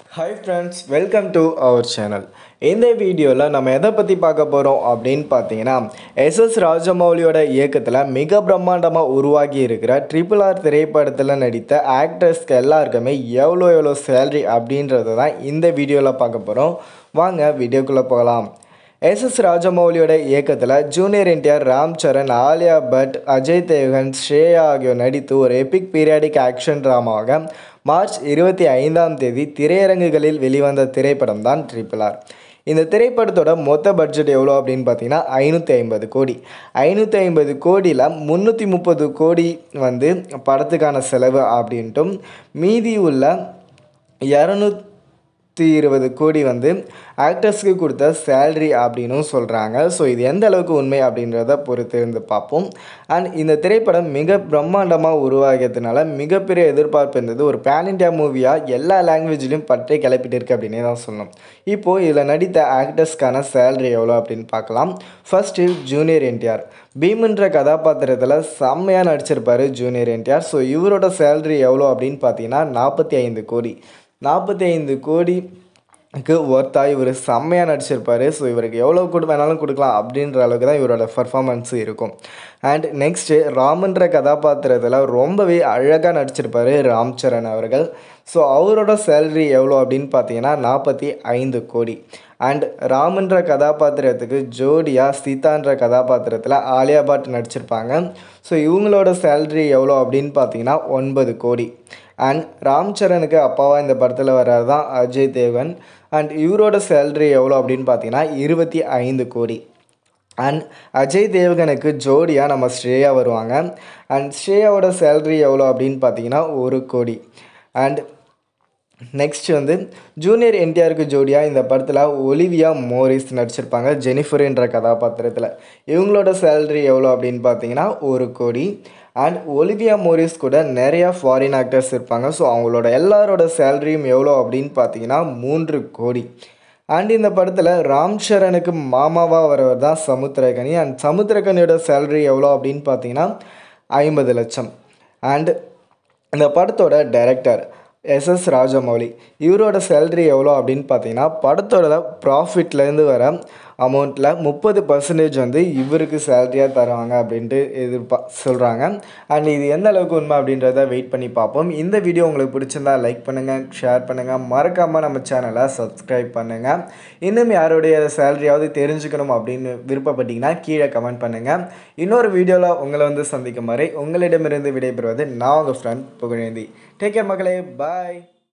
hi friends welcome to our channel இந்த வீடியோவில் நம்ம எதை பற்றி பார்க்க போகிறோம் அப்படின்னு பார்த்தீங்கன்னா எஸ்எஸ் ராஜமௌலியோட இயக்கத்தில் மிக பிரம்மாண்டமாக உருவாகி இருக்கிற ட்ரிபிள் ஆர் திரைப்படத்தில் நடித்த ஆக்டர்ஸ்க்கு எல்லாருக்குமே எவ்வளோ எவ்வளோ சேல்ரி அப்படின்றத தான் இந்த வீடியோவில் பார்க்க போகிறோம் வாங்க வீடியோக்குள்ளே போகலாம் எஸ்எஸ் ராஜமௌலியோட இயக்கத்தில் ஜூனியர் என்டிஆர் ராம் சரண் ஆலியா பட் அஜய் தேவகன் ஸ்ரேயா ஆகியோர் நடித்து ஒரு எபிக் பீரியாடிக் ஆக்ஷன் ட்ராமாவாக மார்ச் இருபத்தி ஐந்தாம் தேதி திரையரங்குகளில் வெளிவந்த திரைப்படம் தான் ட்ரிபிள் ஆர் இந்த திரைப்படத்தோட மொத்த பட்ஜெட் எவ்வளோ அப்படின்னு பார்த்தீங்கன்னா ஐநூற்றி ஐம்பது கோடி ஐநூற்றி ஐம்பது கோடியில் முந்நூற்றி முப்பது கோடி வந்து படத்துக்கான செலவு அப்படின்ட்டும் மீதி உள்ள இரநூத்தி இருபது கோடி வந்து ஆக்டர்ஸ்க்கு கொடுத்த சேல்ரி அப்படின்னும் சொல்கிறாங்க ஸோ இது எந்த அளவுக்கு உண்மை அப்படின்றத பொறுத்து இருந்து பார்ப்போம் அண்ட் இந்த திரைப்படம் மிக பிரம்மாண்டமாக உருவாகியதுனால மிகப்பெரிய எதிர்பார்ப்பு இருந்தது ஒரு பேன் இண்டியா மூவியாக எல்லா லாங்குவேஜ்லையும் பற்றி கிளப்பிட்டு இருக்கு அப்படின்னே தான் சொல்லணும் இப்போது இதில் நடித்த ஆக்டர்ஸ்க்கான சேல்ரி எவ்வளோ அப்படின்னு பார்க்கலாம் ஃபர்ஸ்ட்டு ஜூனியர் என்டிஆர் பீம்ன்ற கதாபாத்திரத்தில் செம்மையாக நடிச்சிருப்பார் ஜூனியர் என்டிஆர் ஸோ இவரோட சேல்ரி எவ்வளோ அப்படின்னு பார்த்தீங்கன்னா நாற்பத்தி ஐந்து கோடி நாற்பத்தி ஐந்து கோடிக்கு ஒர்த்தா இவர் செம்மையாக நடிச்சிருப்பார் ஸோ இவருக்கு எவ்வளோ கொடு வேணாலும் கொடுக்கலாம் அப்படின்ற அளவுக்கு தான் இவரோட பர்ஃபாமன்ஸு இருக்கும் அண்ட் நெக்ஸ்ட்டு ராமன்ற கதாபாத்திரத்தில் ரொம்பவே அழகாக நடிச்சிருப்பார் ராம் சரண் அவர்கள் ஸோ அவரோட சேல்ரி எவ்வளோ அப்படின்னு பார்த்தீங்கன்னா நாற்பத்தி ஐந்து கோடி அண்ட் ராமன்ற கதாபாத்திரத்துக்கு ஜோடியாக சீதான்ற கதாபாத்திரத்தில் ஆலியா பட் நடிச்சிருப்பாங்க ஸோ இவங்களோட சேல்ரி எவ்வளோ அப்படின்னு பார்த்தீங்கன்னா ஒன்பது கோடி அண்ட் ராம் சரணுக்கு அப்பாவாக இந்த படத்தில் வர்றது தான் அஜய் தேவன் அண்ட் இவரோட சேல்ரி எவ்வளோ அப்படின்னு பார்த்தீங்கன்னா இருபத்தி ஐந்து கோடி அண்ட் அஜய் தேவகனுக்கு ஜோடியாக நம்ம ஸ்ரேயா வருவாங்க அண்ட் ஸ்ரேயாவோட சேல்ரி எவ்வளோ அப்படின்னு பார்த்தீங்கன்னா ஒரு கோடி அண்ட் நெக்ஸ்ட் வந்து ஜூனியர் என்டிஆருக்கு ஜோடியாக இந்த படத்தில் ஒலிவியா மோரிஸ் நடிச்சிருப்பாங்க ஜெனிஃபர் என்ற கதாபாத்திரத்தில் இவங்களோட சேல்ரி எவ்வளோ அப்படின்னு பார்த்தீங்கன்னா ஒரு கோடி அண்ட் ஒலிவியா மோரிஸ் கூட நிறையா ஃபாரின் ஆக்டர்ஸ் இருப்பாங்க ஸோ அவங்களோட எல்லாரோட சேல்ரியும் எவ்வளோ அப்படின்னு பார்த்தீங்கன்னா மூன்று கோடி அண்ட் இந்த படத்தில் ராம் சரணுக்கு மாமாவாக வரவர் தான் சமுத்திரகனி அண்ட் சமுத்திரகனியோட சேல்ரி எவ்வளோ அப்படின்னு பார்த்தீங்கன்னா ஐம்பது லட்சம் அண்ட் இந்த படத்தோட டைரக்டர் எஸ்எஸ் ராஜமௌலி இவரோட சேல்ரி எவ்வளோ அப்படின்னு பார்த்தீங்கன்னா படத்தோட ப்ராஃபிட்லேருந்து வர அமௌண்ட்டில் முப்பது பர்சன்டேஜ் வந்து இவருக்கு சேலரியாக தருவாங்க அப்படின்ட்டு எதிர்பா சொல்கிறாங்க அண்ட் இது எந்த அளவுக்கு உண்மை அப்படின்றத வெயிட் பண்ணி பார்ப்போம் இந்த வீடியோ உங்களுக்கு பிடிச்சிருந்தா லைக் பண்ணுங்கள் ஷேர் பண்ணுங்கள் மறக்காமல் நம்ம சேனலை சப்ஸ்கிரைப் பண்ணுங்கள் இன்னும் யாருடைய சேலரியாவது தெரிஞ்சுக்கணும் அப்படின்னு விருப்பப்பட்டீங்கன்னா கீழே கமெண்ட் பண்ணுங்கள் இன்னொரு வீடியோவில் உங்களை வந்து சந்திக்கும் வரை உங்களிடமிருந்து விடைபெறுவது நான் உங்கள் ஃப்ரெண்ட் புகழேந்தி டேக் கேர் மக்களே பாய்